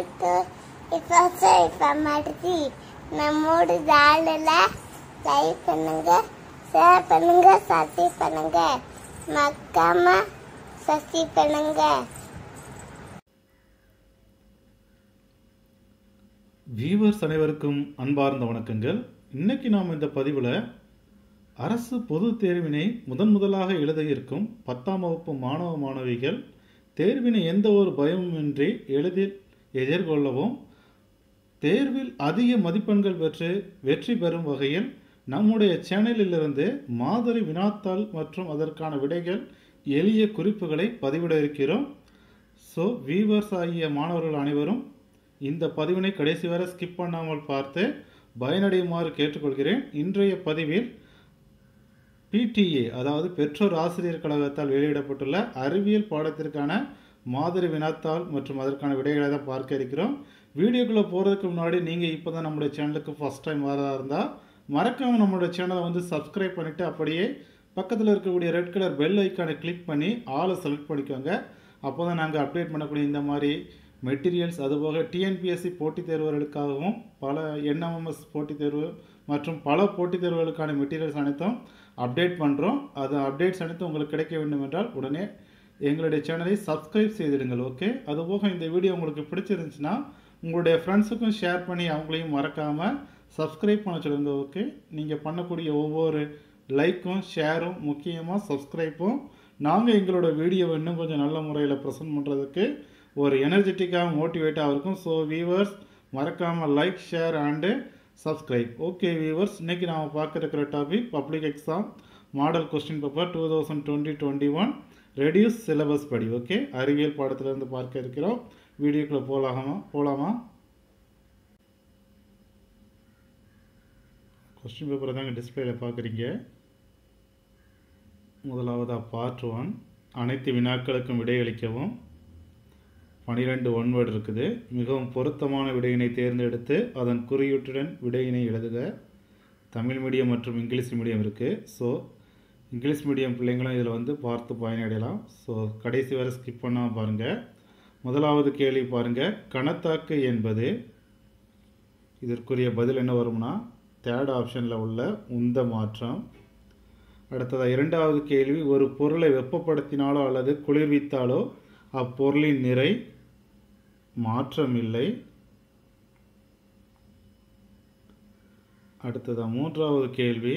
to இப்போ இப்போ மாட்டுச்சு நம்மோட சேனலில் லைக் பண்ணுங்க ஷேர் பண்ணுங்க சப்ஸ்கிரைப் பண்ணுங்க மக்காம சப்ஸ்கிரைப் பண்ணுங்க வியூவர்ஸ் அனைவருக்கும் அன்பார்ந்த வணக்கங்கள் இன்னைக்கு நாம் இந்த பதிவில் அரசு பொதுத் தேர்வினை முதன் முதலாக எழுத இருக்கும் பத்தாம் வகுப்பு மாணவ மாணவிகள் தேர்வினை எந்த ஒரு பயமுமின்றி எளிதில் எதிர்கொள்ளவும் தேர்வில் அதிக மதிப்பெண்கள் பெற்று வெற்றி பெறும் வகையில் நம்முடைய சேனலிலிருந்து மாதிரி வினாத்தாள் மற்றும் அதற்கான விடைகள் எளிய குறிப்புகளை பதிவிட இருக்கிறோம் ஸோ வீவர்ஸ் ஆகிய மாணவர்கள் அனைவரும் இந்த பதிவினை கடைசி வரை ஸ்கிப் பண்ணாமல் பார்த்து பயனடையுமாறு கேட்டுக்கொள்கிறேன் இன்றைய பதிவில் பிடிஏ அதாவது பெற்றோர் ஆசிரியர் கழகத்தால் வெளியிடப்பட்டுள்ள அறிவியல் பாடத்திற்கான மாதிரி வினாத்தாள் மற்றும் அதற்கான விடைகளை தான் பார்க்க இருக்கிறோம் வீடியோக்குள்ளே போகிறதுக்கு முன்னாடி நீங்கள் இப்போ தான் நம்மளுடைய சேனலுக்கு ஃபஸ்ட் டைம் வரதா இருந்தால் மறக்காமல் நம்மளோட சேனலை வந்து சப்ஸ்கிரைப் பண்ணிவிட்டு அப்படியே பக்கத்தில் இருக்கக்கூடிய ரெட் கலர் பெல் ஐக்கானை கிளிக் பண்ணி ஆளை செலக்ட் பண்ணிக்கோங்க அப்போ தான் நாங்கள் அப்டேட் பண்ணக்கூடிய இந்த மாதிரி மெட்டீரியல்ஸ் அதுபோக டிஎன்பிஎஸ்சி போட்டித் தேர்வுகளுக்காகவும் பல என்எம்எஸ் போட்டித் தேர்வு மற்றும் பல போட்டித் தேர்வுகளுக்கான மெட்டீரியல்ஸ் அனைத்தும் அப்டேட் பண்ணுறோம் அது அப்டேட்ஸ் அனைத்தும் உங்களுக்கு கிடைக்க வேண்டும் என்றால் உடனே எங்களுடைய சேனலை சப்ஸ்கிரைப் செய்திடுங்கள் ஓகே அதுபோக இந்த வீடியோ உங்களுக்கு பிடிச்சிருந்துச்சுன்னா உங்களுடைய ஃப்ரெண்ட்ஸுக்கும் ஷேர் பண்ணி அவங்களையும் மறக்காமல் சப்ஸ்கிரைப் பண்ண சொல்லுங்க ஓகே நீங்கள் பண்ணக்கூடிய ஒவ்வொரு லைக்கும் ஷேரும் முக்கியமாக சப்ஸ்கிரைப்பும் நாங்கள் எங்களோட வீடியோவை இன்னும் கொஞ்சம் நல்ல முறையில் ப்ரெசென்ட் பண்ணுறதுக்கு ஒரு எனர்ஜெட்டிக்காக மோட்டிவேட்டாக இருக்கும் ஸோ வியூவர்ஸ் மறக்காமல் like share and subscribe okay viewers இன்றைக்கி நாம் பார்க்க இருக்கிற topic public exam model question paper two thousand twenty twenty one reduce syllabus படி ஓகே அறிவியல் பாடத்திலிருந்து பார்க்க இருக்கிறோம் வீடியோக்குள்ளே போகலாமா போகலாமா கொஸ்டின் பேப்பரை தாங்க டிஸ்பிளேல பார்க்குறீங்க முதலாவதாக பார்ட் ஒன் அனைத்து வினாக்களுக்கும் விடையளிக்கவும் பனிரெண்டு ஒன்வேர்டு இருக்குது மிகவும் பொருத்தமான விடையினை தேர்ந்தெடுத்து அதன் குறியீட்டுடன் விடையினை எழுதுக தமிழ் மீடியம் மற்றும் இங்கிலீஷ் மீடியம் இருக்குது ஸோ இங்கிலீஷ் மீடியம் பிள்ளைங்களும் இதில் வந்து பார்த்து பயனடையலாம் ஸோ கடைசி வரை ஸ்கிப் பண்ணாமல் பாருங்கள் முதலாவது கேள்வி பாருங்கள் கணத்தாக்கு என்பது இதற்குரிய பதில் என்ன வரும்னா தேர்ட் ஆப்ஷனில் உள்ள உந்த மாற்றம் அடுத்ததாக இரண்டாவது கேள்வி ஒரு பொருளை வெப்பப்படுத்தினாலோ அல்லது குளிர்வித்தாலோ அப்பொருளின் நிறை மாற்றமில்லை அடுத்ததாக மூன்றாவது கேள்வி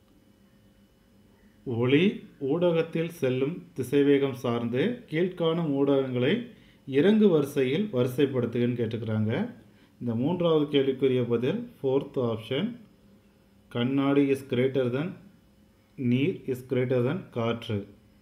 ஒளி ஊடகத்தில் செல்லும் திசைவேகம் சார்ந்து கீழ்காணும் ஊடகங்களை இறங்கு வரிசையில் வரிசைப்படுத்துகன்னு கேட்டுக்கிறாங்க இந்த மூன்றாவது கேள்விக்குரிய பதில் ஃபோர்த் ஆப்ஷன் கண்ணாடி இஸ் கிரேட்டர் தென் நீர் இஸ் கிரேட்டர் தென் காற்று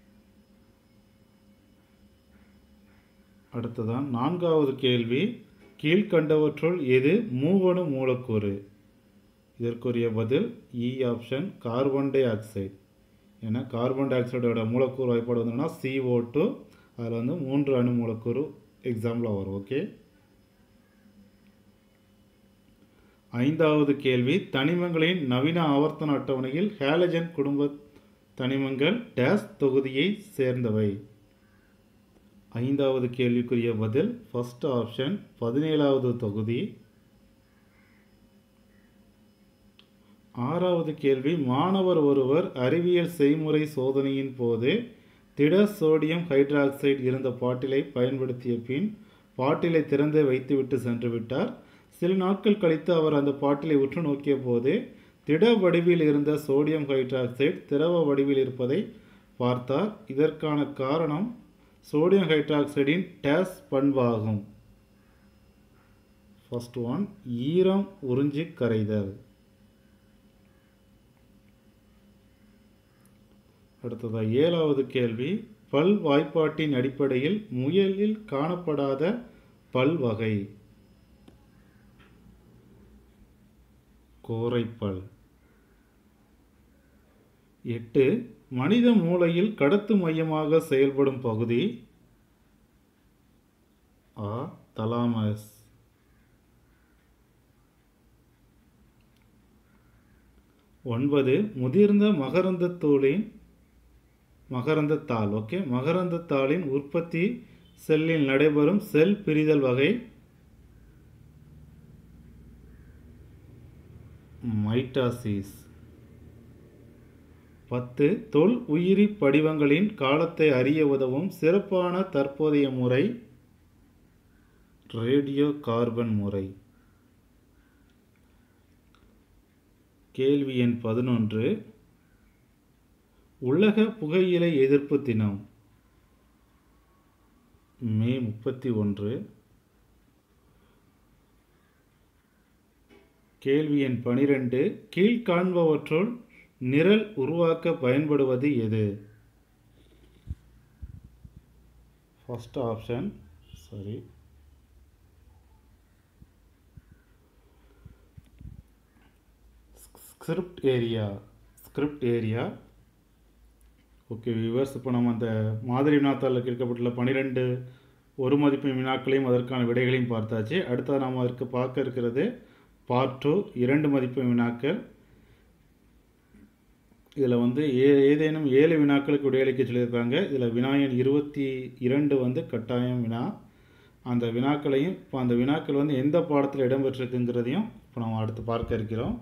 அடுத்ததான் நான்காவது கேள்வி கீழ்கண்டவற்றுள் எது மூவணு மூலக்கூறு இதற்குரிய பதில் இ ஆப்ஷன் கார்பன் டை ஆக்சைடு ஏன்னா கார்பன் டை ஆக்சைடோட மூலக்கூறு வாய்ப்பாடு வந்தோம்னா சிஓ டூ அதில் வந்து மூன்று அணு மூலக்கூறு எக்ஸாம்பிளாக வரும் ஓகே ஐந்தாவது கேள்வி தனிமங்களின் நவீன ஆவர்த்தன அட்டவணையில் ஹேலஜன் குடும்ப தனிமங்கள் டேஸ் தொகுதியை சேர்ந்தவை ஐந்தாவது கேள்விக்குரிய பதில் ஃபர்ஸ்ட் ஆப்ஷன் பதினேழாவது தொகுதி ஆறாவது கேள்வி மாணவர் ஒருவர் அறிவியல் செய்முறை சோதனையின் போது திட சோடியம் ஹைட்ராக்சைடு இருந்த பாட்டிலை பயன்படுத்திய பின் பாட்டிலை திறந்து வைத்துவிட்டு சென்று விட்டார் சில நாட்கள் கழித்து அவர் அந்த பாட்டிலை உற்று நோக்கிய போது திட வடிவில் இருந்த சோடியம் ஹைட்ராக்சைடு திரவ வடிவில் இருப்பதை பார்த்தார் இதற்கான காரணம் சோடியம் ஹைட்ராக்சைடின் டேஸ் பண்பாகும் ஃபர்ஸ்ட் ஒன் ஈரம் உறிஞ்சி கரைதல் அடுத்ததாக ஏழாவது கேள்வி பல் வாய்ப்பாட்டின் அடிப்படையில் முயலில் காணப்படாத பல் வகை கோரைப்பல் எட்டு மனித மூளையில் கடத்து மையமாக செயல்படும் பகுதி ஆ தலாமஸ் ஒன்பது முதிர்ந்த மகரந்தத்தூளின் மகரந்தத்தாள் ஓகே மகரந்தத்தாளின் உற்பத்தி செல்லில் நடைபெறும் செல் பிரிதல் வகை மைட்டாசிஸ் பத்து தொல் உயிரி படிவங்களின் காலத்தை அறிய உதவும் சிறப்பான தற்போதைய முறை ரேடியோ கார்பன் முறை கேள்வி எண் பதினொன்று உலக புகையிலை எதிர்ப்பு தினம் மே முப்பத்தி ஒன்று கேள்வி எண் பனிரெண்டு கீழ்காண்பவற்றுள் நிரல் உருவாக்க பயன்படுவது எது ஃபர்ஸ்ட் ஆப்ஷன் சரி script area script area okay viewers இப்போ நம்ம அந்த மாதிரி வினாத்தாளில் கேட்கப்பட்டுள்ள பன்னிரெண்டு ஒரு மதிப்பு வினாக்களையும் அதற்கான விடைகளையும் பார்த்தாச்சு அடுத்தது நாம் அதற்கு பார்க்க இருக்கிறது பார்ட் டூ இரண்டு மதிப்பு வினாக்கள் இதில் வந்து ஏ ஏதேனும் ஏழு வினாக்களுக்கு விடையளிக்க சொல்லியிருக்காங்க இதில் வினாயன் இருபத்தி இரண்டு வந்து கட்டாயம் வினா அந்த வினாக்களையும் இப்போ அந்த வினாக்கள் வந்து எந்த பாடத்தில் இடம்பெற்றிருக்குங்கிறதையும் இப்போ நம்ம அடுத்து பார்க்க இருக்கிறோம்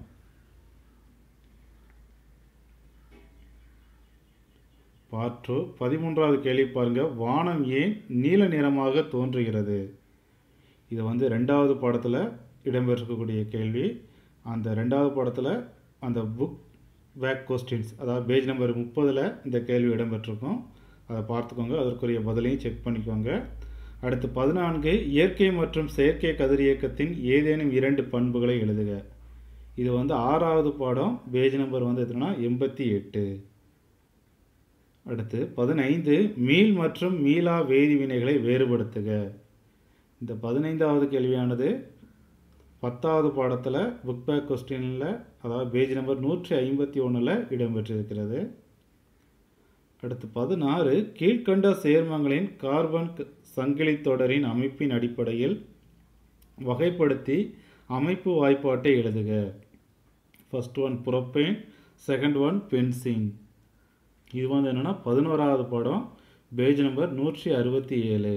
பார்ட் டூ பதிமூன்றாவது கேள்வி பாருங்க வானம் ஏன் நீல நிறமாக தோன்றுகிறது இது வந்து ரெண்டாவது பாடத்தில் இடம்பெற்றிருக்கக்கூடிய கேள்வி அந்த ரெண்டாவது பாடத்தில் அந்த புக் பேக் கொஸ்டின்ஸ் அதாவது பேஜ் நம்பர் முப்பதில் இந்த கேள்வி இடம்பெற்றிருக்கும் அதை பார்த்துக்கோங்க அதற்குரிய பதிலையும் செக் பண்ணிக்கோங்க அடுத்து பதினான்கு இயற்கை மற்றும் செயற்கை கதிரியக்கத்தின் ஏதேனும் இரண்டு பண்புகளை எழுதுக இது வந்து ஆறாவது பாடம் பேஜ் நம்பர் வந்து எத்தனைனா எண்பத்தி எட்டு அடுத்து பதினைந்து மீள் மற்றும் மீளா வேதிவினைகளை வேறுபடுத்துக இந்த பதினைந்தாவது கேள்வியானது பத்தாவது பாடத்தில் புக் பேக் கொஸ்டினில் அதாவது பேஜ் நம்பர் நூற்றி ஐம்பத்தி ஒன்றில் இடம்பெற்றிருக்கிறது அடுத்து பதினாறு கீழ்கண்ட சேர்மங்களின் கார்பன் க- சங்கிலி தொடரின் அமைப்பின் அடிப்படையில் வகைப்படுத்தி அமைப்பு வாய்ப்பாட்டை எழுதுக first one propane second one benzene இது வந்து என்னென்னா பதினோராவது படம் பேஜ் நம்பர் நூற்றி அறுபத்தி ஏழு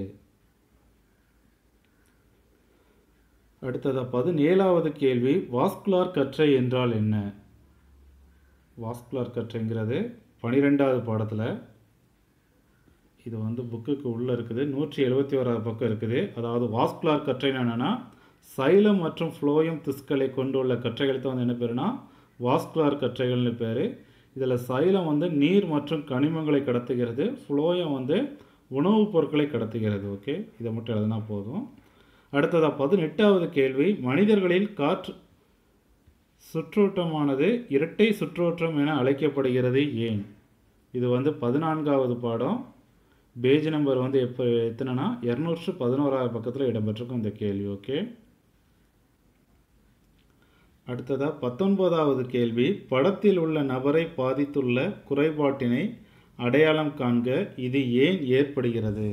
அடுத்ததாக பதினேழாவது கேள்வி வாஸ்குலார் கற்றை என்றால் என்ன வாஸ்குலார் கற்றைங்கிறது பனிரெண்டாவது பாடத்தில் இது வந்து புக்குக்கு உள்ளே இருக்குது நூற்றி எழுபத்தி ஓராவது பக்கம் இருக்குது அதாவது வாஸ்குலார் கற்றைன்னு என்னென்னா சைலம் மற்றும் ஃப்ளோயம் திஸ்களை கொண்டுள்ள கற்றைகளுக்கு வந்து என்ன பேருனா வாஸ்குலார் கற்றைகள்னு பேர் இதில் சைலம் வந்து நீர் மற்றும் கனிமங்களை கடத்துகிறது ஃப்ளோயம் வந்து உணவுப் பொருட்களை கடத்துகிறது ஓகே இதை மட்டும் எழுதினா போதும் அடுத்ததாக பதினெட்டாவது கேள்வி மனிதர்களில் காற்று சுற்றோட்டமானது இரட்டை சுற்றோட்டம் என அழைக்கப்படுகிறது ஏன் இது வந்து பதினான்காவது பாடம் பேஜ் நம்பர் வந்து எப்போ எத்தனைனா இரநூற்று பதினோராவது பக்கத்தில் இடம்பெற்றிருக்கும் இந்த கேள்வி ஓகே அடுத்ததாக பத்தொன்பதாவது கேள்வி படத்தில் உள்ள நபரை பாதித்துள்ள குறைபாட்டினை அடையாளம் காண்க இது ஏன் ஏற்படுகிறது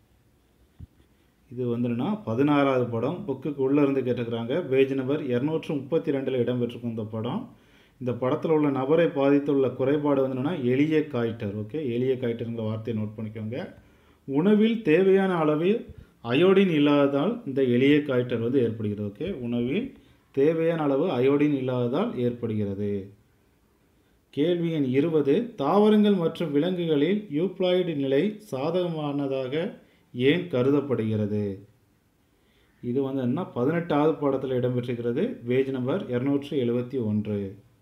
இது வந்துன்னா பதினாறாவது படம் புக்குக்கு உள்ளே இருந்து கேட்டுக்கிறாங்க பேஜ் நம்பர் இரநூற்று முப்பத்தி ரெண்டில் இடம்பெற்றிருக்கும் இந்த படம் இந்த படத்தில் உள்ள நபரை பாதித்துள்ள குறைபாடு வந்து என்னன்னா எளிய காய்டர் ஓகே எளிய காய்டருங்கிற வார்த்தையை நோட் பண்ணிக்கோங்க உணவில் தேவையான அளவில் அயோடின் இல்லாததால் இந்த எளிய காய்டர் வந்து ஏற்படுகிறது ஓகே உணவில் தேவையான அளவு அயோடின் இல்லாததால் ஏற்படுகிறது கேள்வி எண் இருபது தாவரங்கள் மற்றும் விலங்குகளில் யூப்ளாய்டு நிலை சாதகமானதாக ஏன் கருதப்படுகிறது இது வந்து என்ன பதினெட்டாவது பாடத்தில் இடம்பெற்றிருக்கிறது பேஜ் நம்பர் இரநூற்றி எழுபத்தி ஒன்று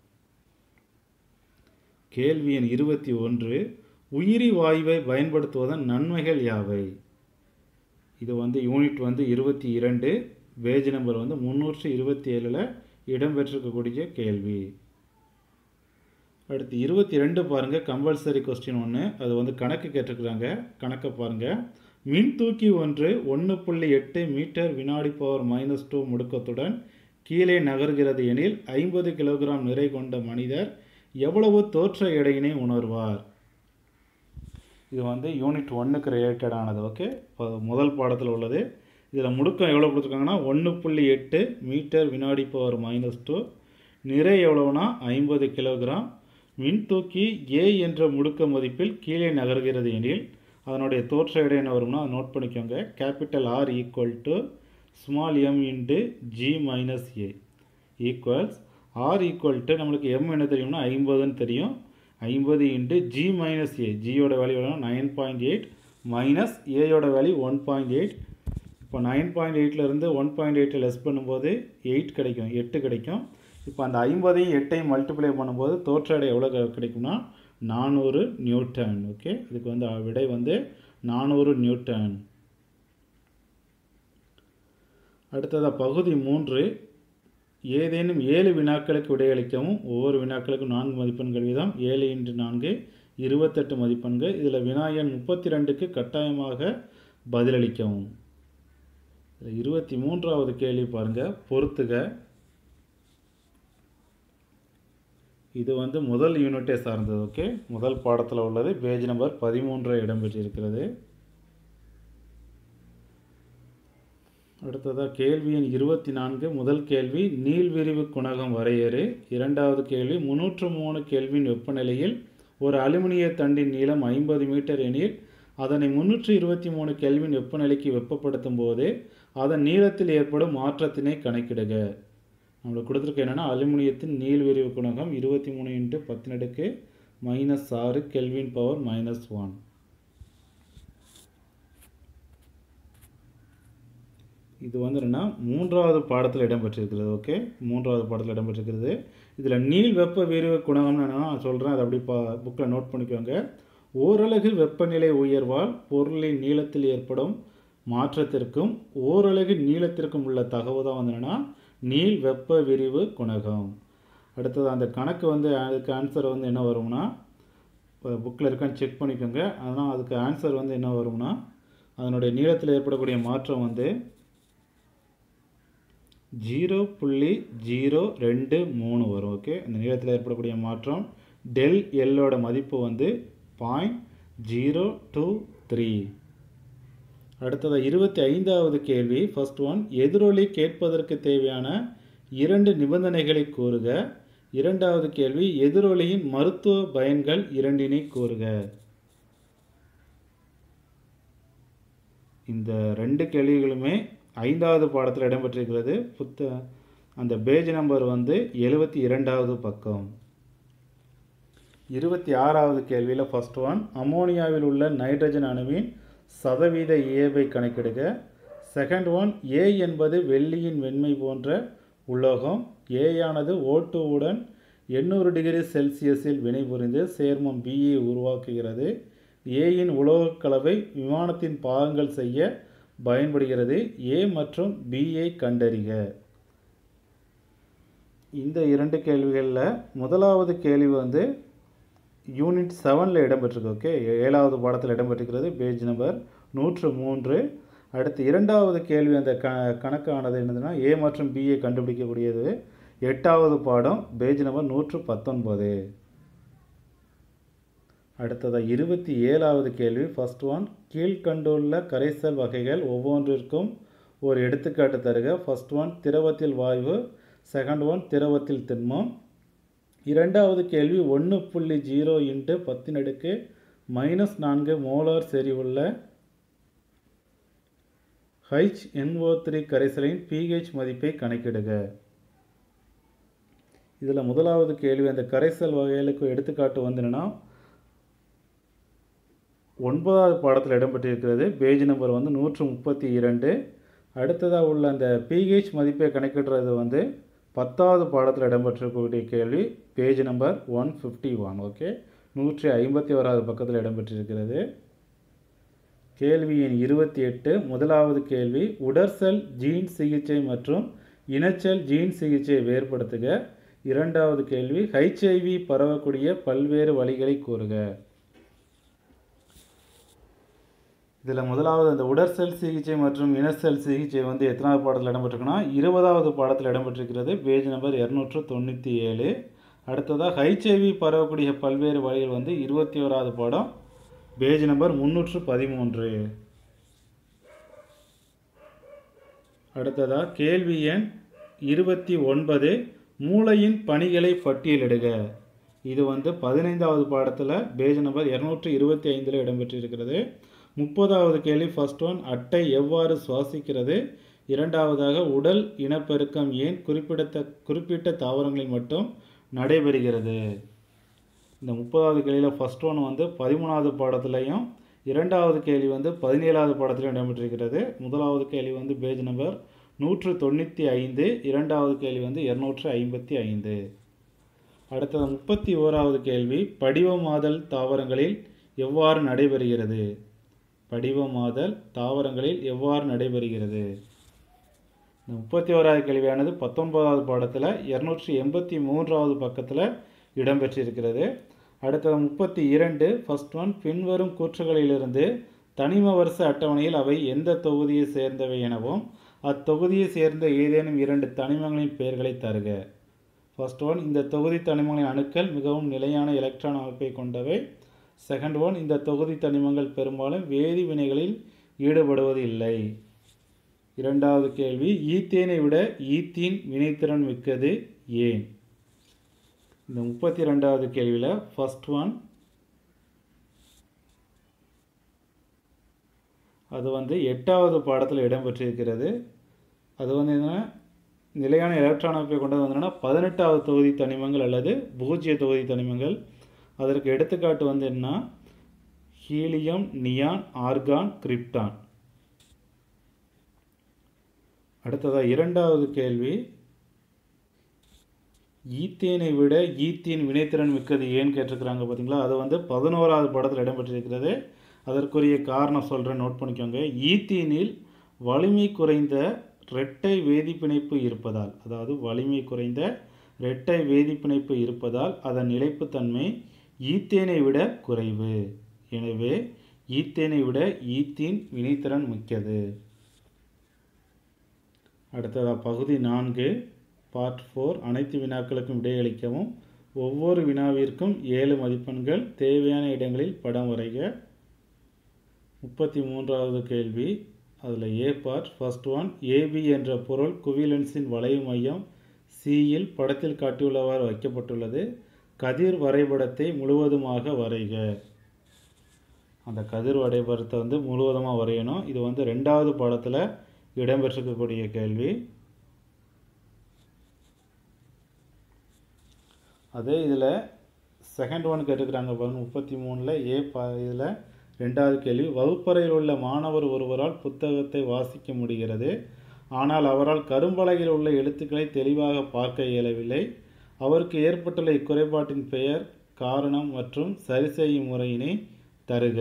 கேள்வி எண் இருபத்தி ஒன்று உயிரி வாயுவை பயன்படுத்துவதன் நன்மைகள் யாவை இது வந்து யூனிட் வந்து இருபத்தி இரண்டு பேஜ் நம்பர் வந்து முந்நூற்றி இருபத்தி ஏழில் இடம்பெற்றிருக்கக்கூடிய கேள்வி அடுத்து இருபத்தி ரெண்டு பாருங்கள் கம்பல்சரி கொஸ்டின் ஒன்று அது வந்து கணக்கு கேட்டிருக்கிறாங்க கணக்கை பாருங்கள் மின் தூக்கி ஒன்று ஒன்று புள்ளி எட்டு மீட்டர் வினாடி பவர் மைனஸ் டூ முடுக்கத்துடன் கீழே நகர்கிறது எனில் ஐம்பது கிலோகிராம் நிறை கொண்ட மனிதர் எவ்வளவு தோற்ற எடையினை உணர்வார் இது வந்து யூனிட் ஒன்றுக்கு ரிலேட்டடானது ஓகே இப்போ முதல் பாடத்தில் உள்ளது இதில் முடுக்கம் எவ்வளோ கொடுத்துருக்காங்கன்னா ஒன்று புள்ளி எட்டு மீட்டர் வினாடி பவர் மைனஸ் டூ நிறை எவ்வளவுனா ஐம்பது கிலோகிராம் மின்தூக்கி ஏ என்ற முடுக்க மதிப்பில் கீழே நகர்கிறது எனில் அதனுடைய தோற்ற எடை என்ன வரும்னா அதை நோட் பண்ணிக்கோங்க capital R equal to small M into G minus A equals R equal to நம்மளுக்கு எம் என்ன தெரியும்னா ஐம்பதுன்னு தெரியும் ஐம்பது இன்ட்டு ஜி மைனஸ் ஏ ஜியோட வேல்யூ எவ்வளோ நைன் பாயிண்ட் எயிட் மைனஸ் ஏயோட வேல்யூ ஒன் பாயிண்ட் எயிட் இப்போ நைன் பாயிண்ட் எயிட்லேருந்து ஒன் பாயிண்ட் எயிட்டை லெஸ் பண்ணும்போது எயிட் கிடைக்கும் எட்டு கிடைக்கும் இப்போ அந்த ஐம்பதையும் எட்டையும் மல்டிப்ளை பண்ணும்போது தோற்ற எடை எவ்வளோ கிடை- கிடைக்கும்னா நானூறு நியூட்டன் ஓகே இதுக்கு வந்து அஹ், விடை வந்து நானூறு நியூட்டன் அடுத்ததாக பகுதி மூன்று ஏதேனும் ஏழு வினாக்களுக்கு விடையளிக்கவும் ஒவ்வொரு வினாக்களுக்கும் நான்கு மதிப்பெண்கள் வீதம் ஏழு இன்ட்டு நான்கு இருபத்தெட்டு மதிப்பெண்கள் இதில் வினா எண் முப்பத்தி ரெண்டுக்கு கட்டாயமாக பதிலளிக்கவும் இதில் இருபத்தி மூன்றாவது கேள்வி பாருங்கள் பொறுத்துக இது வந்து முதல் யூனிட்டை சார்ந்தது ஓகே முதல் பாடத்தில் உள்ளது பேஜ் நம்பர் பதிமூன்று இடம்பெற்றிருக்கிறது அடுத்ததாக கேள்வி எண் இருபத்தி நான்கு முதல் கேள்வி நீள்விரிவு குணகம் வரையறு இரண்டாவது கேள்வி முன்னூற்று மூணு கெல்வின் வெப்பநிலையில் ஒரு அலுமினிய தண்டின் நீளம் ஐம்பது மீட்டர் எனில் அதனை முன்னூற்றி இருபத்தி மூணு கெல்வின் வெப்பநிலைக்கு வெப்பப்படுத்தும் போது அதன் நீளத்தில் ஏற்படும் மாற்றத்தினை கணக்கிடுக நம்மளுக்கு கொடுத்துருக்க என்னென்னா அலுமினியத்தின் நீள்விரிவு குணகம் இருபத்தி மூணு இன்ட்டு பத்தினடுக்கு மைனஸ் ஆறு கெல்வின் பவர் மைனஸ் ஒன் இது வந்து என்னென்னா மூன்றாவது பாடத்தில் இடம்பெற்றிருக்கிறது ஓகே மூன்றாவது பாடத்தில் இடம்பெற்றிருக்கிறது இதில் நீள் வெப்ப விரிவு குணகம்னு நான் சொல்கிறேன் அதை அப்படி பா புக்கில் நோட் பண்ணிக்கோங்க ஓரலகு வெப்பநிலை உயர்வால் பொருளின் நீளத்தில் ஏற்படும் மாற்றத்திற்கும் ஓரலகு நீளத்திற்கும் உள்ள தகவு தான் வந்து என்னென்னா நீள் வெப்ப விரிவு குணகம் அடுத்தது அந்த கணக்கு வந்து அதுக்கு ஆன்சர் வந்து என்ன வரும்னா புக்கில் இருக்கான்னு செக் பண்ணிக்கோங்க ஆனால் அதுக்கு ஆன்சர் வந்து என்ன வரும்னா அதனுடைய நீளத்தில் ஏற்படக்கூடிய மாற்றம் வந்து ஜீரோ புள்ளி ஜீரோ ரெண்டு மூணு வரும் ஓகே அந்த நீளத்தில் ஏற்படக்கூடிய மாற்றம் டெல் எல்லோட மதிப்பு வந்து பாயிண்ட் ஜீரோ டூ த்ரீ அடுத்ததாக இருபத்தி ஐந்தாவது கேள்வி ஃபர்ஸ்ட் ஒன் எதிரொலி கேட்பதற்கு தேவையான இரண்டு நிபந்தனைகளை கூறுக இரண்டாவது கேள்வி எதிரொலியின் மருத்துவ பயன்கள் இரண்டினை கூறுக இந்த ரெண்டு கேள்விகளுமே ஐந்தாவது பாடத்தில் இடம்பெற்றிருக்கிறது புத்த அந்த பேஜ் நம்பர் வந்து எழுபத்தி இரண்டாவது பக்கம் இருபத்தி ஆறாவது கேள்வியில் ஃபர்ஸ்ட் ஒன் அமோனியாவில் உள்ள நைட்ரஜன் அணுவின் சதவீத இயல்பை கணக்கிடுக செகண்ட் ஒன் ஏ என்பது வெள்ளியின் வெண்மை போன்ற உலோகம் ஏயானது ஓட்டுவுடன் எண்ணூறு டிகிரி செல்சியஸில் வினைபுரிந்து சேர்மம் பியை உருவாக்குகிறது ஏயின் உலோகக் கலவை விமானத்தின் பாகங்கள் செய்ய பயன்படுகிறது ஏ மற்றும் பியை கண்டறிக இந்த இரண்டு கேள்விகளில் முதலாவது கேள்வி வந்து யூனிட் செவனில் இடம்பெற்றிருக்கு ஓகே ஏழாவது பாடத்தில் இடம்பெற்றிருக்கிறது பேஜ் நம்பர் நூற்று மூன்று அடுத்து இரண்டாவது கேள்வி அந்த க கணக்கானது என்னதுன்னா ஏ மற்றும் பியை கண்டுபிடிக்கக்கூடியது எட்டாவது பாடம் பேஜ் நம்பர் நூற்று பத்தொன்பது அடுத்ததாக இருபத்தி ஏழாவது கேள்வி ஃபர்ஸ்ட் ஒன் கீழ்கண்டுள்ள கரைசல் வகைகள் ஒவ்வொன்றிற்கும் ஒரு எடுத்துக்காட்டு தருக ஃபர்ஸ்ட் ஒன் திரவத்தில் வாயு செகண்ட் ஒன் திரவத்தில் திண்மம் இரண்டாவது கேள்வி ஒன்று புள்ளி ஜீரோ இன்ட்டு பத்தின் அடுக்கு மைனஸ் நான்கு மோலார் செறிவுள்ள ஹைச் என்ஓ த்ரீ கரைசலின் பிஹெச் மதிப்பை கணக்கிடுக இதில் முதலாவது கேள்வி அந்த கரைசல் வகைகளுக்கு எடுத்துக்காட்டு வந்து என்னன்னா ஒன்பதாவது பாடத்தில் இடம்பெற்றிருக்கிறது பேஜ் நம்பர் வந்து நூற்று முப்பத்தி இரண்டு அடுத்ததாக உள்ள அந்த பிஹெச் மதிப்பை கணக்கிடுறது வந்து பத்தாவது பாடத்தில் இடம்பெற்றிருக்கக்கூடிய கேள்வி page number one fifty one okay நூற்றி ஐம்பத்தி ஓராவது பக்கத்தில் இடம்பெற்றிருக்கிறது கேள்வி எண் இருபத்தி எட்டு முதலாவது கேள்வி உடற்செல் ஜீன் சிகிச்சை மற்றும் இனச்செல் ஜீன் சிகிச்சையை வேறுபடுத்துக இரண்டாவது கேள்வி ஹெச்ஐவி பரவக்கூடிய பல்வேறு வழிகளை கூறுக இதில் முதலாவது அந்த உடற்செல் சிகிச்சை மற்றும் இனசெல் சிகிச்சை வந்து எத்தனாவது பாடத்தில் இடம்பெற்றிருக்குன்னா இருபதாவது பாடத்தில் இடம்பெற்றிருக்கிறது பேஜ் நம்பர் இரநூற்று தொண்ணூற்றி ஏழு அடுத்ததாக ஹைச்ஐவி பரவக்கூடிய பல்வேறு வழிகள் வந்து இருபத்தி ஓராவது பாடம் பேஜ் நம்பர் முந்நூற்று பதிமூன்று அடுத்ததாக கேள்வி எண் இருபத்தி ஒன்பது மூளையின் பணிகளை பட்டியலிடுக இது வந்து பதினைந்தாவது பாடத்தில் பேஜ் நம்பர் இரநூற்றி இருபத்தி ஐந்தில் இடம்பெற்றிருக்கிறது முப்பதாவது கேள்வி ஃபர்ஸ்ட் ஒன் அட்டை எவ்வாறு சுவாசிக்கிறது இரண்டாவதாக உடல் இனப்பெருக்கம் ஏன் குறிப்பிடத்த குறிப்பிட்ட தாவரங்களில் மட்டும் நடைபெறுகிறது இந்த முப்பதாவது கேள்வியில் ஃபர்ஸ்ட் ஒன் வந்து பதிமூணாவது பாடத்துலையும் இரண்டாவது கேள்வி வந்து பதினேழாவது பாடத்திலையும் இடம்பெற்றிருக்கிறது முதலாவது கேள்வி வந்து பேஜ் நம்பர் நூற்று தொண்ணூற்றி ஐந்து இரண்டாவது கேள்வி வந்து இரநூற்று ஐம்பத்தி ஐந்து அடுத்தது முப்பத்தி ஓராவது கேள்வி படிவமாதல் தாவரங்களில் எவ்வாறு நடைபெறுகிறது படிவமாதல் தாவரங்களில் எவ்வாறு நடைபெறுகிறது இந்த முப்பத்தி ஓராவது கேள்வியானது பத்தொன்பதாவது பாடத்தில் இரநூற்றி எண்பத்தி மூன்றாவது பக்கத்தில் இடம்பெற்றிருக்கிறது அடுத்தது முப்பத்தி இரண்டு ஃபர்ஸ்ட் ஒன் பின்வரும் கூற்றுகளிலிருந்து தனிம வருஷ அட்டவணையில் அவை எந்த தொகுதியை சேர்ந்தவை எனவும் அத்தொகுதியை சேர்ந்த ஏதேனும் இரண்டு தனிமங்களின் பெயர்களை தருக ஃபர்ஸ்ட் ஒன் இந்த தொகுதி தனிமங்களின் அணுக்கள் மிகவும் நிலையான எலக்ட்ரான் அமைப்பை கொண்டவை செகண்ட் ஒன் இந்த தொகுதி தனிமங்கள் பெரும்பாலும் வேதி வினைகளில் ஈடுபடுவது இல்லை இரண்டாவது கேள்வி ஈத்தேனை விட ஈத்தீன் வினைத்திறன் மிக்கது ஏன் இந்த முப்பத்தி ரெண்டாவது கேள்வியில் ஃபர்ஸ்ட் ஒன் அது வந்து எட்டாவது பாடத்தில் இடம்பெற்றிருக்கிறது அது வந்து என்னன்னா நிலையான எலக்ட்ரான் அமைப்பை கொண்டது வந்து என்னன்னா பதினெட்டாவது தொகுதி தனிமங்கள் அல்லது பூஜ்ஜிய தொகுதி தனிமங்கள் அதற்கு எடுத்துக்காட்டு வந்து என்ன ஹீலியம் நியான் ஆர்கான் கிரிப்டான் அடுத்ததாக இரண்டாவது கேள்வி ஈத்தேனை விட ஈத்தீன் வினைத்திறன் மிக்கது ஏன்னு கேட்டிருக்கிறாங்க பார்த்தீங்களா அது வந்து பதினோராவது படத்தில் இடம்பெற்றிருக்கிறது அதற்குரிய காரணம் சொல்கிறேன் நோட் பண்ணிக்கோங்க ஈத்தீனில் வலிமை குறைந்த இரட்டை வேதிப்பிணைப்பு இருப்பதால் அதாவது வலிமை குறைந்த இரட்டை வேதிப்பிணைப்பு இருப்பதால் அதன் நிலைப்புத்தன்மை ஈத்தேனை விட குறைவு எனவே ஈத்தேனை விட ஈத்தீன் வினைத்திறன் மிக்கது அடுத்ததாக பகுதி நான்கு பார்ட் ஃபோர் அனைத்து வினாக்களுக்கும் விடையளிக்கவும் ஒவ்வொரு வினாவிற்கும் ஏழு மதிப்பெண்கள் தேவையான இடங்களில் படம் வரைக முப்பத்தி மூன்றாவது கேள்வி அதில் A part first one AB என்ற பொருள் குவிலன்ஸின் வளைவு மையம் சியில் படத்தில் காட்டியுள்ளவாறு வைக்கப்பட்டுள்ளது கதிர் வரைபடத்தை முழுவதுமாக வரைக அந்த கதிர் வரைபடத்தை வந்து முழுவதுமாக வரையணும் இது வந்து ரெண்டாவது பாடத்தில் இடம்பெற்றிருக்கக்கூடிய கேள்வி அதே இதில் செகண்ட் ஒன் கேட்டுக்கிறாங்க பாருங்க முப்பத்தி மூணில் ஏ பா இதில் ரெண்டாவது கேள்வி வகுப்பறையில் உள்ள மாணவர் ஒருவரால் புத்தகத்தை வாசிக்க முடிகிறது ஆனால் அவரால் கரும்பலகையில் உள்ள எழுத்துக்களை தெளிவாக பார்க்க இயலவில்லை அவருக்கு ஏற்பட்டுள்ள இக்குறைபாட்டின் பெயர் காரணம் மற்றும் சரி செய்யும் முறையினை தருக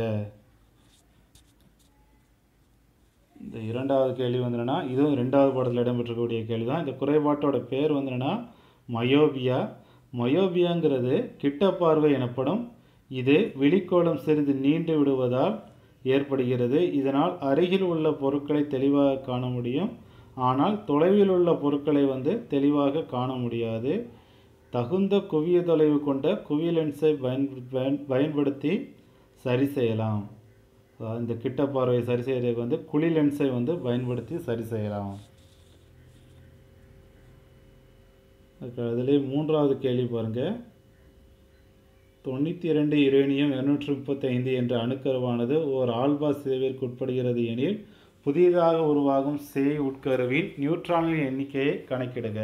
இந்த இரண்டாவது கேள்வி வந்து என்னன்னா இதுவும் ரெண்டாவது பாடத்தில் இடம்பெற்றக்கூடிய கேள்வி தான் இந்த குறைபாட்டோட பேர் வந்து என்னன்னா மயோபியா மயோபியாங்கிறது கிட்ட பார்வை எனப்படும் இது விழிக்கோளம் சிறிது நீண்டு விடுவதால் ஏற்படுகிறது இதனால் அருகில் உள்ள பொருட்களை தெளிவாக காண முடியும் ஆனால் தொலைவில் உள்ள பொருட்களை வந்து தெளிவாக காண முடியாது தகுந்த குவிய தொலைவு கொண்ட குவிய லென்ஸை பயன் பயன்- பயன்படுத்தி சரி செய்யலாம் அதாவது இந்த கிட்ட பார்வையை சரி செய்யறதுக்கு வந்து குழி லென்ஸை வந்து பயன்படுத்தி சரி செய்யலாம் அதுக்கு அதிலே மூன்றாவது கேள்வி பாருங்க தொண்ணூற்றி இரண்டு யுரேனியம் இருநூற்றி முப்பத்தைந்து என்ற அணுக்கருவானது ஓர் ஆல்பா சிதைவிற்கு உட்படுகிறது எனில் புதிதாக உருவாகும் சே உட்கருவின் நியூட்ரான்களின் எண்ணிக்கையை கணக்கிடுக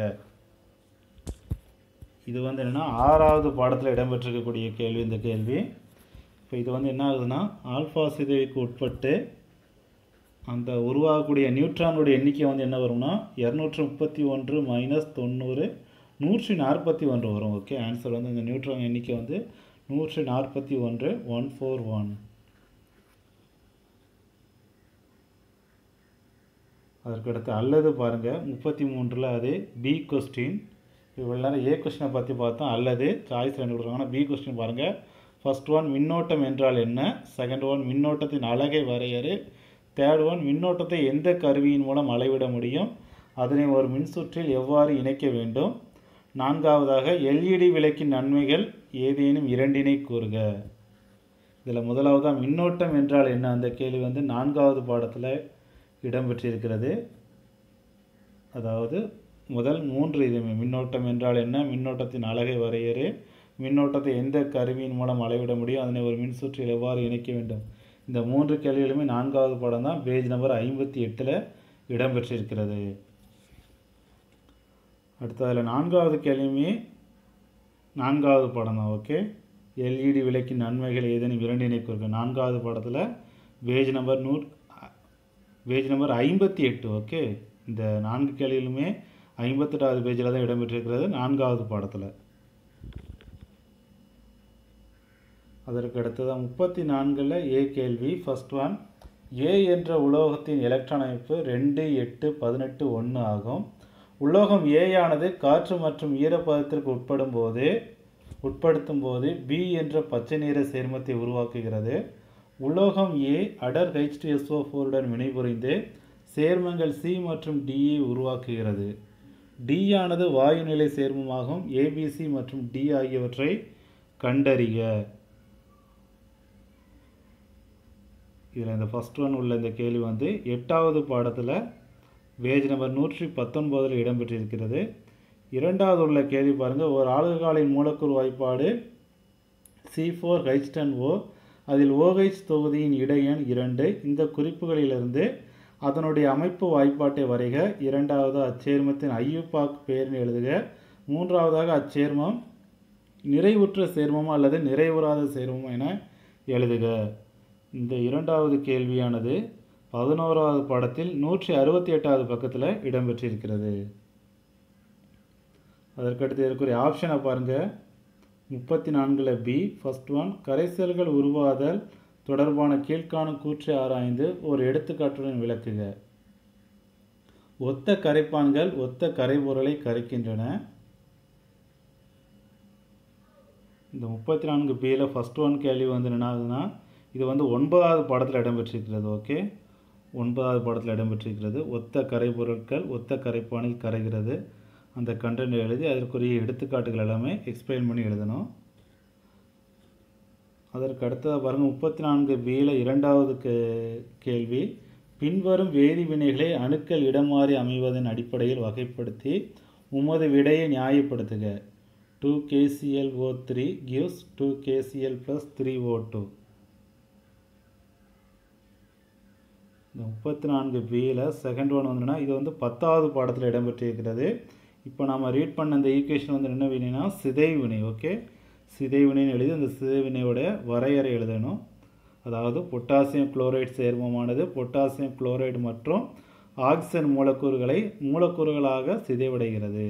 இது வந்து என்னன்னா ஆறாவது பாடத்தில் இடம்பெற்றிருக்கக்கூடிய கேள்வி இந்த கேள்வி இப்போ இது வந்து என்ன ஆகுதுன்னா ஆல்ஃபா சிதைவுக்கு உட்பட்டு அந்த உருவாகக்கூடிய நியூட்ரானுடைய எண்ணிக்கை வந்து என்ன வரும்னா இரநூற்றி முப்பத்தி ஒன்று மைனஸ் தொண்ணூறு நூற்றி நாற்பத்தி ஒன்று வரும் ஓகே ஆன்சர் வந்து இந்த நியூட்ரான் எண்ணிக்கை வந்து நூற்றி நாற்பத்தி ஒன்று ஒன் ஃபோர் ஒன் அதற்கடுத்து அல்லது பாருங்கள் முப்பத்தி மூன்றில் அது பி கொஸ்டின் இவ்வளோ நேரம் ஏ கொஸ்டினை பற்றி பார்த்தோம் அல்லது சாய்ஸ் ரெண்டு கொடுக்குறாங்கன்னா பி கொஸ்டின் பாருங்கள் ஃபர்ஸ்ட் ஒன் மின்னோட்டம் என்றால் என்ன செகண்ட் ஒன் மின்னோட்டத்தின் அலகை வரையறு தேர்ட் ஒன் மின்னோட்டத்தை எந்த கருவியின் மூலம் அளவிட முடியும் அதனை ஒரு மின்சுற்றில் எவ்வாறு இணைக்க வேண்டும் நான்காவதாக எல்இடி விளக்கின் நன்மைகள் ஏதேனும் இரண்டினை கூறுக இதில் முதலாவதாக மின்னோட்டம் என்றால் என்ன அந்த கேள்வி வந்து நான்காவது பாடத்தில் இடம்பெற்றிருக்கிறது அதாவது முதல் மூன்று இது மின்னோட்டம் என்றால் என்ன மின்னோட்டத்தின் அலகை வரையறு மின்னோட்டத்தை எந்த கருவியின் மூலம் அளவிட முடியும் அதனை ஒரு மின்சுற்றில் எவ்வாறு இணைக்க வேண்டும் இந்த மூன்று கேள்விகளுமே நான்காவது பாடம் தான் பேஜ் நம்பர் ஐம்பத்தி எட்டில் இடம்பெற்றிருக்கிறது அடுத்து அதில் நான்காவது கேள்வியுமே நான்காவது படம் தான் ஓகே எல்இடி விளக்கின் நன்மைகள் ஏதேனும் இரண்டினை குறிக்க நான்காவது படத்தில் பேஜ் நம்பர் நூ பேஜ் நம்பர் ஐம்பத்தி எட்டு ஓகே இந்த நான்கு கேள்வியிலுமே ஐம்பத்தெட்டாவது பேஜில் தான் இடம்பெற்றிருக்கிறது நான்காவது பாடத்தில் அதற்கு அடுத்ததாக முப்பத்தி நான்கில் ஏ கேள்வி ஃபர்ஸ்ட் ஒன் ஏ என்ற உலோகத்தின் எலக்ட்ரான் அமைப்பு ரெண்டு எட்டு பதினெட்டு ஒன்று ஆகும் உலோகம் ஏ ஆனது காற்று மற்றும் ஈரப்பதத்திற்கு உட்படும் போது உட்படுத்தும் போது பி என்ற பச்சை நிற சேர்மத்தை உருவாக்குகிறது உலோகம் ஏ அடர் ஹெச் டு எஸ்ஓ ஃபோருடன் வினைபுரிந்து சேர்மங்கள் சி மற்றும் டியை உருவாக்குகிறது டி ஆனது வாயு நிலை சேர்மமாகும் ஏபிசி மற்றும் டி ஆகியவற்றை கண்டறிக இதில் இந்த ஃபஸ்ட் ஒன் உள்ள இந்த கேள்வி வந்து எட்டாவது பாடத்தில் பேஜ் நம்பர் நூற்றி பத்தொன்பதில் இடம்பெற்றிருக்கிறது இரண்டாவது உள்ள கேள்வி பாருங்கள் ஒரு ஆல்கஹாலின் மூலக்கூறு வாய்ப்பாடு C four H ten O அதில் OH தொகுதியின் இடையன் இரண்டு இந்த குறிப்புகளிலிருந்து அதனுடைய அமைப்பு வாய்ப்பாட்டை வரைக இரண்டாவது அச்சேர்மத்தின் ஐயுப்பாக் பெயரினை எழுதுக மூன்றாவதாக அச்சேர்மம் நிறைவுற்ற சேர்மமா அல்லது நிறைவுறாத சேர்மமா என எழுதுக இந்த இரண்டாவது கேள்வியானது பதினோராவது பாடத்தில் நூற்றி அறுபத்தி எட்டாவது பக்கத்தில் இடம்பெற்றிருக்கிறது அதற்கடுத்து இருக்கக்கூடிய ஆப்ஷனை பாருங்கள் முப்பத்தி நான்கில் பி ஃபர்ஸ்ட் ஒன் கரைசல்கள் உருவாதல் தொடர்பான கீழ்காணும் கூற்றை ஆராய்ந்து ஒரு எடுத்துக்காட்டுடன் விளக்குக ஒத்த கரைப்பான்கள் ஒத்த கரைபொருளை கரைக்கின்றன இந்த முப்பத்தி நான்கு பியில் ஃபஸ்ட் ஒன் கேள்வி வந்து என்ன ஆகுதுன்னா இது வந்து ஒன்பதாவது பாடத்தில் இடம்பெற்றிருக்கிறது ஓகே ஒன்பதாவது பாடத்தில் இடம்பெற்றிருக்கிறது ஒத்த கரைபொருட்கள் ஒத்த கரைப்பானில் கரைகிறது அந்த கண்டென்ட் எழுதி அதற்குரிய எடுத்துக்காட்டுகள் எல்லாமே எக்ஸ்பிளைன் பண்ணி எழுதணும் அதற்கு அடுத்ததாக பாருங்கள் முப்பத்தி நான்கு பியில் இரண்டாவது கே- கேள்வி பின்வரும் வேதி வினைகளை அணுக்கள் இடம் மாறி அமைவதன் அடிப்படையில் வகைப்படுத்தி உமது விடையை நியாயப்படுத்துக two KCl O three gives two KCl plus three O two இந்த முப்பத்தி நான்கு பியில் செகண்ட் ஒன் வந்துன்னா இது வந்து பத்தாவது பாடத்தில் இடம்பெற்றிருக்கிறது இப்போ நாம் ரீட் பண்ண அந்த ஈக்குவேஷன் வந்து என்ன வினைனா சிதை வினை ஓகே சிதை வினைன்னு எழுதி அந்த சிதை வினையோட வரையறை எழுதணும் அதாவது பொட்டாசியம் குளோரைடு சேர்மமானது பொட்டாசியம் குளோரைடு மற்றும் ஆக்சிஜன் மூலக்கூறுகளை மூலக்கூறுகளாக சிதைவடைகிறது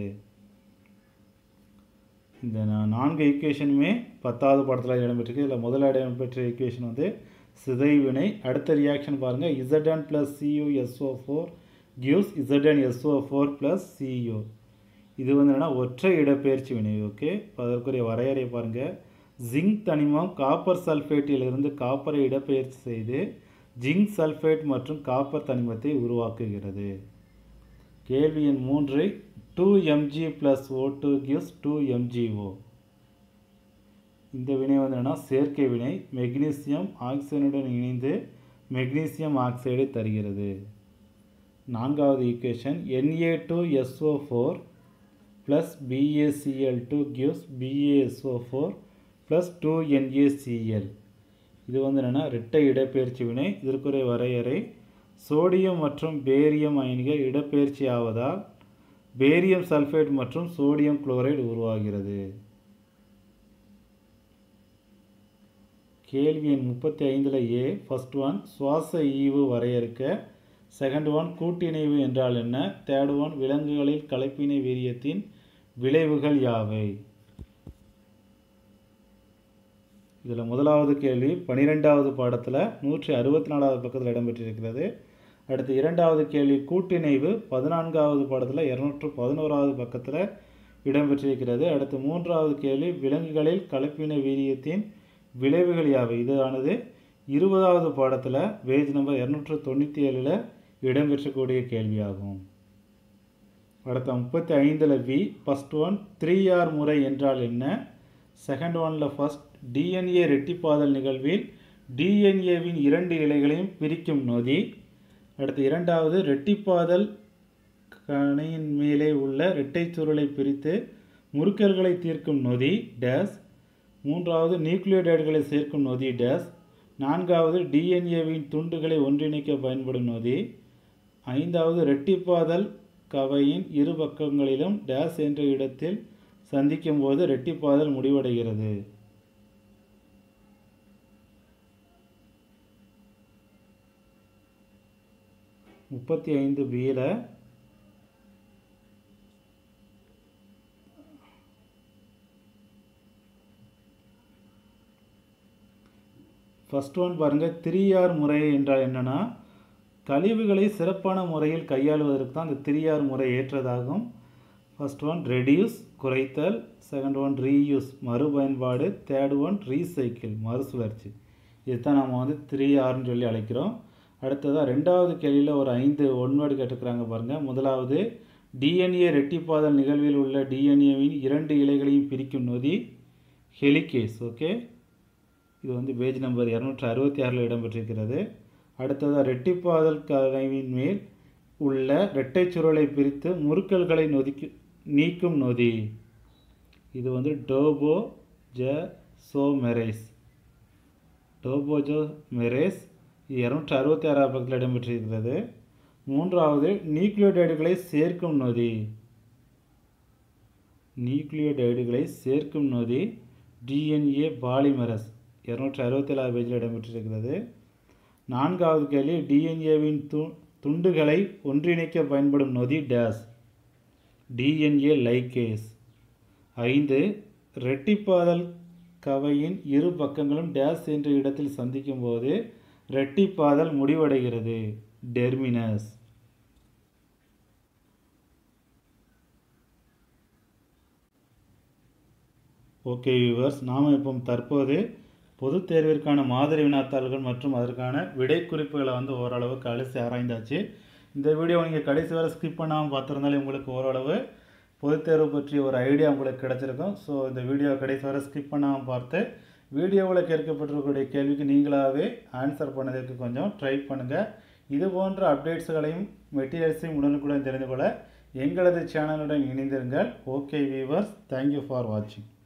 இந்த நா- நான்கு ஈக்குவேஷனுமே பத்தாவது படத்தில் இடம்பெற்றிருக்கு இதில் முதல்ல இடம்பெற்ற ஈக்குவேஷன் வந்து சிதைவினை அடுத்த ரியாக்ஷன் பாருங்கள் Zn plus Cu SO four gives Zn SO four plus Cu இது வந்து என்னன்னா ஒற்றை இடப்பெயர்ச்சி வினை ஓகே இப்போ அதற்குரிய வரையறை பாருங்கள் ஜிங்க் தனிமம் காப்பர் சல்ஃபேட்டிலிருந்து காப்பரை இடப்பெயர்ச்சி செய்து ஜிங்க் சல்ஃபேட் மற்றும் காப்பர் தனிமத்தை உருவாக்குகிறது கேள்வி எண் மூன்று two Mg plus O two gives two MgO இந்த வினை வந்து என்னன்னா சேர்க்கை வினை மெக்னீசியம் ஆக்சைடுடன் இணைந்து மெக்னீசியம் ஆக்சைடை தருகிறது நான்காவது equation Na two SO four plus BaCl two gives BaSO four plus two NaCl இது வந்து என்னென்னா இரட்டை இடப்பெயர்ச்சி வினை இதற்குரிய வரையறை சோடியம் மற்றும் பேரியம் அயனிகள் இடப்பெயர்ச்சி ஆவதால் பேரியம் சல்ஃபேட் மற்றும் சோடியம் குளோரைடு உருவாகிறது கேள்வி எண் முப்பத்தி ஐந்தில் ஏ ஃபர்ஸ்ட் ஒன் சுவாச ஈவு வரையறுக்க செகண்ட் ஒன் கூட்டிணைவு என்றால் என்ன தேர்ட் ஒன் விலங்குகளில் கலப்பினை வீரியத்தின் விளைவுகள் யாவை இதில் முதலாவது கேள்வி பனிரெண்டாவது பாடத்தில் நூற்றி அறுபத்தி நாலாவது பக்கத்தில் இடம்பெற்றிருக்கிறது அடுத்து இரண்டாவது கேள்வி கூட்டிணைவு பதினான்காவது பாடத்தில் இரநூற்று பதினோராவது பக்கத்தில் இடம்பெற்றிருக்கிறது அடுத்து மூன்றாவது கேள்வி விலங்குகளில் கலப்பின வீரியத்தின் விளைவுகள் யாவை இதானது இருபதாவது பாடத்தில் பேஜ் நம்பர் இரநூற்று தொண்ணூற்றி ஏழில் இடம்பெற்றக்கூடிய கேள்வியாகும் அடுத்த முப்பத்தி ஐந்தில் V first one three R முறை என்றால் என்ன செகண்ட் ஒனில் ஃபஸ்ட் டிஎன்ஏ ரெட்டிப்பாதல் நிகழ்வில் டிஎன்ஏவின் இரண்டு இலைகளையும் பிரிக்கும் நொதி அடுத்து இரண்டாவது ரெட்டிப்பாதல் கணையின் மேலே உள்ள இரட்டைச் சுருளை பிரித்து முறுக்கல்களை தீர்க்கும் நொதி டேஸ் மூன்றாவது நியூக்ளியோடைடுகளை சேர்க்கும் நொதி டேஸ் நான்காவது டிஎன்ஏவின் துண்டுகளை ஒன்றிணைக்க பயன்படும் நொதி ஐந்தாவது ரெட்டிப்பாதல் கவையின் இரு பக்கங்களிலும் டேஸ் என்ற இடத்தில் சந்திக்கும் போது ரெட்டிப்பாதல் முடிவடைகிறது முப்பத்தி ஐந்து பியில் ஃபர்ஸ்ட் ஒன் பாருங்கள் த்ரீ ஆர் முறை என்றால் என்னென்னா கழிவுகளை சிறப்பான முறையில் கையாளுவதற்கு தான் இந்த த்ரீ ஆர் முறை ஏற்றதாகும் ஃபர்ஸ்ட் ஒன் ரெடியூஸ் குறைத்தல் செகண்ட் ஒன் ரீயூஸ் மறுபயன்பாடு தேர்ட் ஒன் ரீசைக்கிள் மறுசுழற்சி இதுதான் நம்ம வந்து த்ரீ ஆர்னு சொல்லி அழைக்கிறோம் அடுத்ததாக ரெண்டாவது கேள்வியில் ஒரு ஐந்து ஒன்வேர்டு கேட்டிருக்கிறாங்க பாருங்கள் முதலாவது டிஎன்ஏ ரெட்டிப்பாதல் நிகழ்வில் உள்ள டிஎன்ஏவின் இரண்டு இலைகளையும் பிரிக்கும் நொதி ஹெலிகேஸ் ஓகே இது வந்து பேஜ் நம்பர் இரநூற்றி அறுபத்தி ஆறில் இடம்பெற்றிருக்கிறது அடுத்ததாக ரெட்டிப்பாதல் கலவையின் மேல் உள்ள இரட்டைச் சுருளை பிரித்து முறுக்கல்களை நொதிக்கு நீக்கும் நொதி இது வந்து டோபோ ஜ சோ மெரேஸ் டோபோஜோ மெரேஸ் இது இரநூற்றி அறுபத்தி ஆறாவது பக்கத்தில் இடம்பெற்றிருக்கிறது மூன்றாவது நியூக்ளியோடைடுகளை சேர்க்கும் நொதி நியூக்ளியோடைடுகளை சேர்க்கும் நொதி டிஎன்ஏ பாலிமரஸ் இரநூற்றி அறுபத்தி ஏழாவது பேஜில் இடம்பெற்றிருக்கிறது நான்காவது கேள்வி டிஎன்ஏவின் து துண்டுகளை ஒன்றிணைக்க பயன்படும் நொதி டேஸ் டிஎன்ஏ லைகேஸ் ஐந்து ரெட்டிப்பாதல் கவையின் இரு பக்கங்களும் டேஸ் என்ற இடத்தில் சந்திக்கும் போது ரெட்டிப்பாதல் முடிவடைகிறது டெர்மினஸ் ஓகே வியூவர்ஸ் நாம் இப்போ தற்போது பொதுத் தேர்விற்கான மாதிரி வினாத்தாள்கள் மற்றும் அதற்கான விடை குறிப்புகளை வந்து ஓரளவு கழித்து ஆராய்ந்தாச்சு இந்த வீடியோ நீங்கள் கடைசி வரை ஸ்கிப் பண்ணாமல் பார்த்துருந்தாலே உங்களுக்கு ஓரளவு பொதுத் தேர்வு பற்றி ஒரு ஐடியா உங்களுக்கு கிடச்சிருக்கும் ஸோ இந்த வீடியோ கடைசி வரை ஸ்கிப் பண்ணாமல் பார்த்து வீடியோவில் கேட்கப்பட்டிருக்கக்கூடிய கேள்விக்கு நீங்களாகவே ஆன்சர் பண்ணதற்கு கொஞ்சம் ட்ரை பண்ணுங்கள் இது போன்ற அப்டேட்ஸ்களையும் மெட்டீரியல்ஸையும் உடனுக்குடன் தெரிந்து கொள்ள எங்களது சேனலுடன் இணைந்திருங்கள் ஓகே வீவர்ஸ் தேங்க்யூ ஃபார் வாட்சிங்